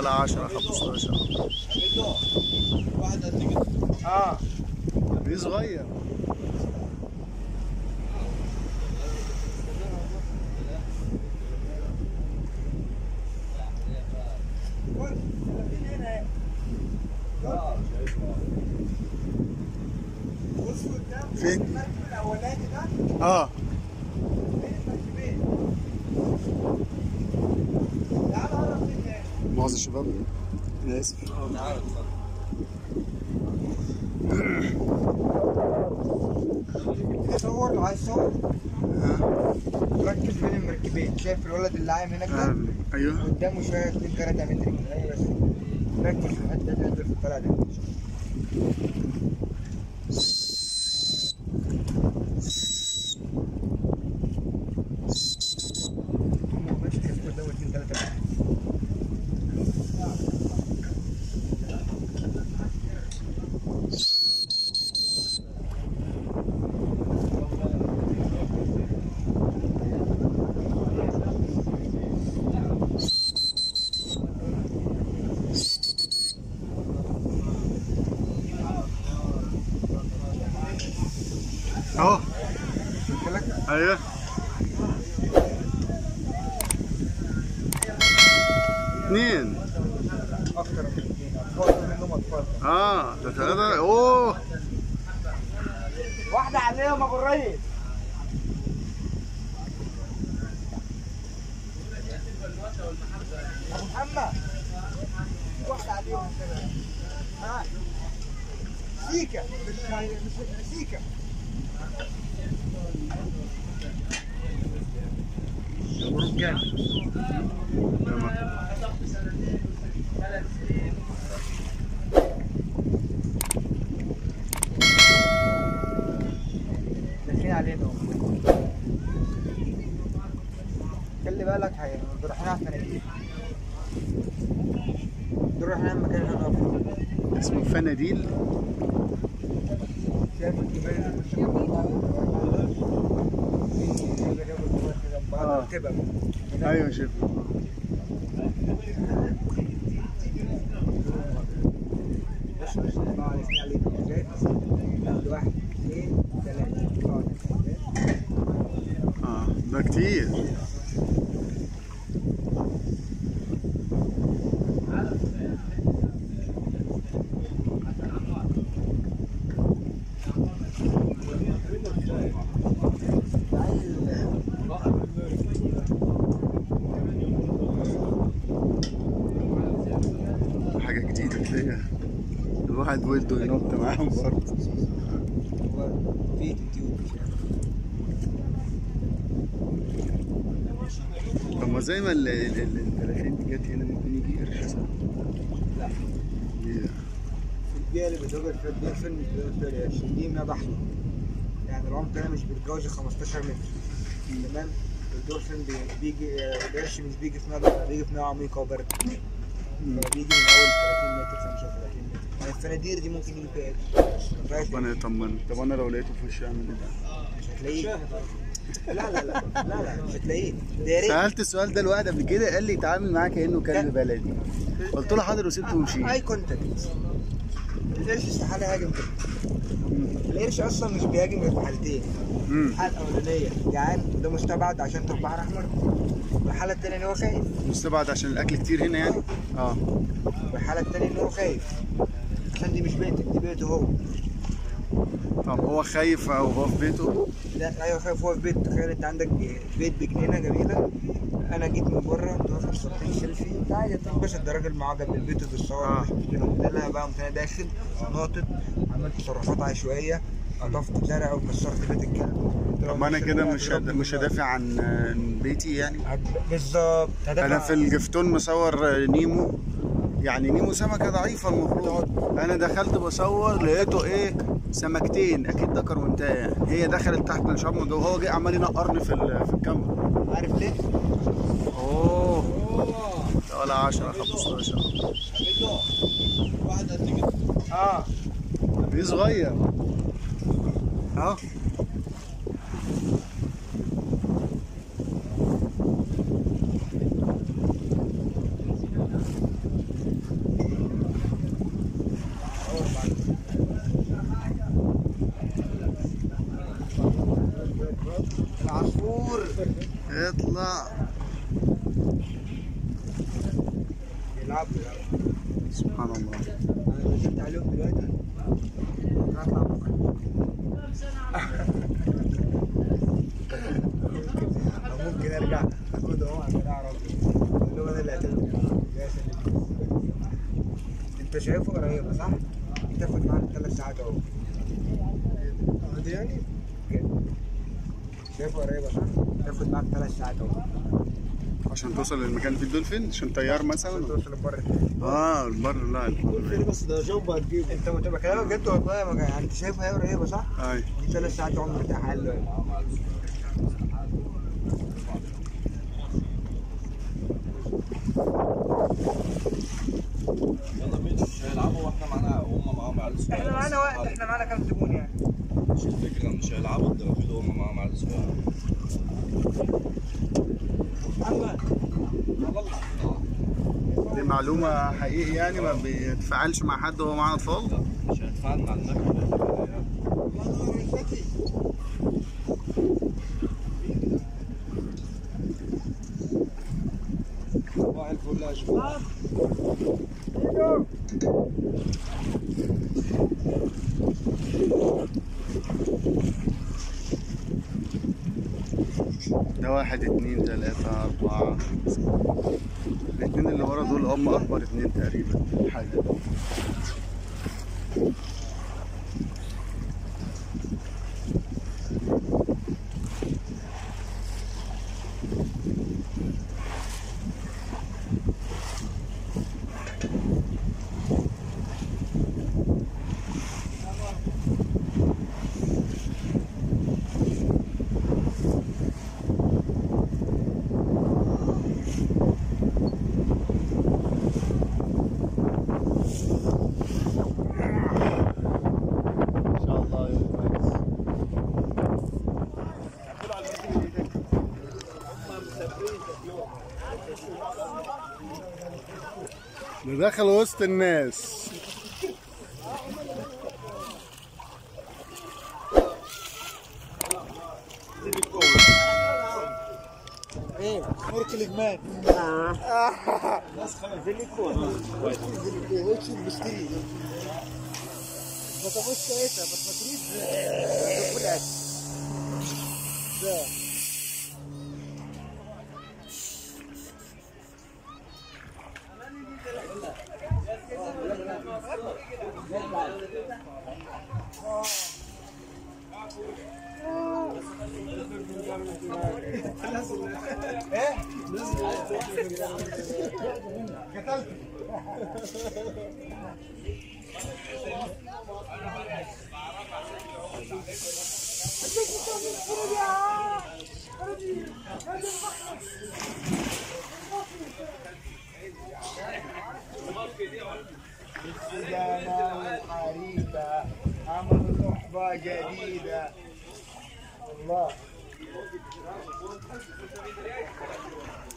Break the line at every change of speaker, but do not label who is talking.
ولا 10 15
واحد قد كده
اه
دي صغير فين؟
الاولاني ده
اه
بين المركبين تعال قرب مني
مؤاخذة الشباب انا اسف
صور لو عايز صور ركز بين المركبين شايف الولد اللي عايم هناك ده
آه، ايوه
قدامه شويه 2 3 متر كده ايوه بس ركز في الحته اللي في الطلعه دي هو ماشي كده قدامه 2 3 متر
اهو
قلت لك
ايوه اثنين
اكتر من اثنين اطفال منهم اطفال
اه ده ثلاثة اوه
واحده عليهم ابو الريس ابو محمد واحده عليهم كده ها سيكا مش مش سيكا مبروك جامد
تمام
داخلين علينا هم. خلي بالك هي دول رايحين على الفناديل دول رايحين على المكان اللي هنقف
اسمه فناديل
شايف الجبال اللي مش
آه.
تبقى
ايوه شوف
بص بص بقى على عليك ازاي واحد اثنين ثلاثة اه
اه ده كتير حاجة جديدة تلاقيها الواحد ولده ينط معاهم برضه
هو في تيوب
طب ما زي ما ال- ال- ال- الدلافين دي جت هنا ممكن يجي قرش صح؟
لا
ليه؟
في البيئة اللي بتوجد في البيئة فين مش بيوصل 20 دي ما بحر يعني العمق هنا مش بيتجاوز 15 متر تمام الدولفين بي- بيجي آه، القرش مش بيجي في مياه بيجي في مياه عميقة وبرد فبيجي من أول 30 متر 35 متر يعني الفنادير دي ممكن يجي فيها قرش ما فيهاش
ربنا يطمن طب انا لو لقيته في وشي اعمل ايه؟
مش هتلاقيه لا لا لا لا لا مش هتلاقيه ده يا ريت
سألت السؤال ده الواحد قبل كده قال لي تعامل معاه كأنه كلب بلدي قلت له حاضر وسبته ومشيت
اي كونتاكت القرش استحالة يهاجم كده القرش اصلا مش بيهاجم غير في حالتين
مم.
الحالة الأولانية جعان وده مستبعد عشان في البحر الأحمر والحالة التانية إن هو خايف
مستبعد عشان الاكل كتير هنا يعني اه
والحالة التانية إن هو خايف عشان دي مش بيتك دي بيته هو
طب هو خايف او هو في بيته
لا أيوه خايف هو في بيت تخيل أنت عندك بيت بجنينة جميلة أنا جيت من بره كنت واخد صورتين سيلفي أنت عادي تنبسط ده راجل معجب بالبيت وبالصور
آه.
مش مشكلة قلت لها بقى قمت أنا داخل ناطط عملت تصرفات عشوائية قطفت زرع وكسرت بيت الكلب قلت له
طب ما انا
مش
كده
هتبقى
مش
تربي
هد- مش
بالله.
هدافع عن عن بيتي يعني
هت- بالظبط هدافع
انا في الجفتون مصور نيمو يعني نيمو سمكه ضعيفه المفروض انا دخلت بصور لقيته ايه سمكتين اكيد ذكر وانتهى هي دخلت تحت الشعب من جوه هو جه عمال ينقرني في ال- في الكاميرا
عارف ليه؟
اوه ولا 10 15
واحد قد كده
اه
دي صغير اهو
بيلعبوا بيلعبوا
سبحان الله
انا نزلت عليهم دلوقتي ممكن اطلع بكره أو ممكن ارجع اخدهم عشان اعرف اقول لهم انا اللي قتلت يا سلام انت شايفه قريبه صح؟ تاخد معاك ثلاث ساعات اهو
عادي يعني
كده. شايفه قريبه صح؟ تاخد معاك ثلاث ساعات اهو
عشان توصل للمكان في الدولفين عشان طيار
عشان
مثلا
توصل البر التاني
اه البر لا
قول
البر
لي بس ده جنب هتجيبه
انت متابع كلامك جد والله يا مكان. يعني انت شايفها هي قريبه صح؟
اي
دي ثلاث ساعات عمر مرتاح حلو
يلا مش هيلعبوا واحنا معانا هم معاهم عيال صغيره
احنا معانا وقت احنا معانا كام زبون يعني
مش الفكره مش هيلعبوا الدرافيل وهم معاهم عيال صغيره
دي معلومة حقيقي يعني ما بيتفاعلش مع حد وهو معاه اطفال
لا مش هيتفاعل مع النكهه
صباح الفل يا شباب
ده واحد اتنين تلاتة أربعة الاتنين اللي ورا دول هم أكبر اتنين تقريبا حاجة إن شاء الله يوم كويس ده دخل وسط الناس
ايه مورك الجمال ناس خمس زلكو زلكو وش المستري ما تبص ساعتها بس ما تريد كلها ده
سجانا وحريبة عملوا صحبة جديدة الله